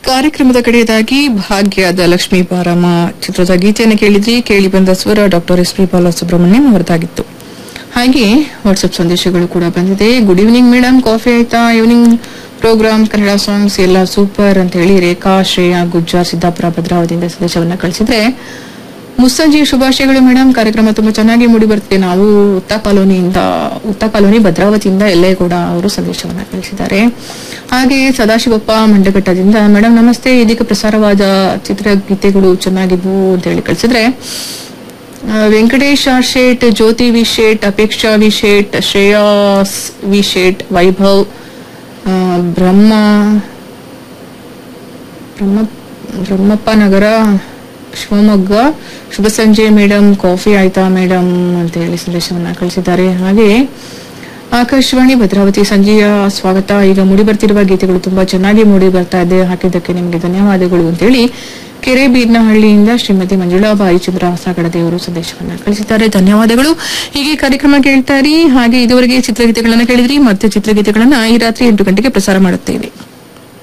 ಕಾರ್ಯಕ್ರಮದ ಕಡೆಯದಾಗಿ ಭಾಗ್ಯದ ಲಕ್ಷ್ಮೀ ಪಾರಮ್ಮ ಚಿತ್ರದ ಗೀತೆಯನ್ನು ಕೇಳಿದ್ರಿ ಕೇಳಿ ಬಂದ ಸ್ವರ ಡಾಕ್ಟರ್ ಎಸ್ ಪಿ ಬಾಲಸುಬ್ರಹ್ಮಣ್ಯಂ ಅವರದಾಗಿತ್ತು ಹಾಗೆ ವಾಟ್ಸ್ಆಪ್ ಸಂದೇಶಗಳು ಕೂಡ ಬಂದಿದೆ ಗುಡ್ ಈವ್ನಿಂಗ್ ಮೇಡಮ್ ಕಾಫಿ ಆಯ್ತಾ ಈವ್ನಿಂಗ್ ಪ್ರೋಗ್ರಾಮ್ ಕನ್ನಡ ಸಾಂಗ್ಸ್ ಎಲ್ಲ ಸೂಪರ್ ಅಂತ ಹೇಳಿ ರೇಖಾ ಶ್ರೇಯಾ ಗುಜ್ಜಾರ್ ಸಿದ್ದಾಪುರ ಭದ್ರಾವತಿಯಿಂದ ಸಂದೇಶವನ್ನ ಕಳಿಸಿದ್ರೆ ಮುಸ್ಸಂಜೆ ಶುಭಾಶಯಗಳು ಮೇಡಮ್ ಕಾರ್ಯಕ್ರಮ ತುಂಬಾ ಚೆನ್ನಾಗಿ ಮೂಡಿ ಬರ್ತಿದೆ ನಾವು ಉತ್ತ ಕಾಲೋನಿಯಿಂದ ಉತ್ತ ಕಾಲೋನಿ ಭದ್ರಾವತಿಯಿಂದ ಎಲ್ಲೇ ಕೂಡ ಅವರು ಸಂದೇಶವನ್ನ ಕಳಿಸಿದ್ದಾರೆ ಹಾಗೆ ಸದಾಶಿವಪ್ಪ ಮಂಡಘಟ್ಟದಿಂದ ಮೇಡಮ್ ನಮಸ್ತೆ ಇದೀಗ ಪ್ರಸಾರವಾದ ಚಿತ್ರಗೀತೆಗಳು ಚೆನ್ನಾಗಿದ್ವು ಅಂತ ಹೇಳಿ ಕಳಿಸಿದ್ರೆ ಆ, Venkatesh R Shet Jyothi V Shet Apeksha V Shet Shreyas V Shet Vaibhav ಆ, ಬ್ರಹ್ಮ ಬ್ರಹ್ಮ ಬ್ರಹ್ಮಪ್ಪ ನಗರ ಶಿವಮೊಗ್ಗ ಶುಭ ಸಂಜೆ ಮೇಡಮ್ ಕಾಫಿ ಆಯ್ತಾ ಮೇಡಮ್ ಅಂತ ಹೇಳಿ ಸಂದೇಶವನ್ನ ಕಳಿಸಿದ್ದಾರೆ ಹಾಗೆ ಆಕಾಶವಾಣಿ ಭದ್ರಾವತಿ ಸಂಜೆಯ ಸ್ವಾಗತ ಈಗ ಮೂಡಿ ಬರ್ತಿರುವ ಗೀತೆಗಳು ತುಂಬಾ ಚೆನ್ನಾಗಿ ಮೂಡಿ ಬರ್ತಾ ಇದೆ ಹಾಕಿದ್ದಕ್ಕೆ ನಿಮಗೆ ಧನ್ಯವಾದಗಳು ಅಂತೇಳಿ ಕೆರೆ ಬೀರ್ನಹಳ್ಳಿಯಿಂದ ಶ್ರೀಮತಿ ಮಂಜುಳಾಬಾಯಿ ಚಂದ್ರ ಸಾಗಡದೇವರು ಸಂದೇಶವನ್ನ ಕಳಿಸಿದ್ದಾರೆ ಧನ್ಯವಾದಗಳು ಹೀಗೆ ಕಾರ್ಯಕ್ರಮ ಕೇಳ್ತಾ ಇರಿ ಹಾಗೆ ಇದುವರೆಗೆ ಚಿತ್ರಗೀತೆಗಳನ್ನ ಕೇಳಿದ್ರಿ ಮತ್ತೆ ಚಿತ್ರಗೀತೆಗಳನ್ನ ಈ ರಾತ್ರಿ ಎಂಟು ಗಂಟೆಗೆ ಪ್ರಸಾರ ಮಾಡುತ್ತೇವೆ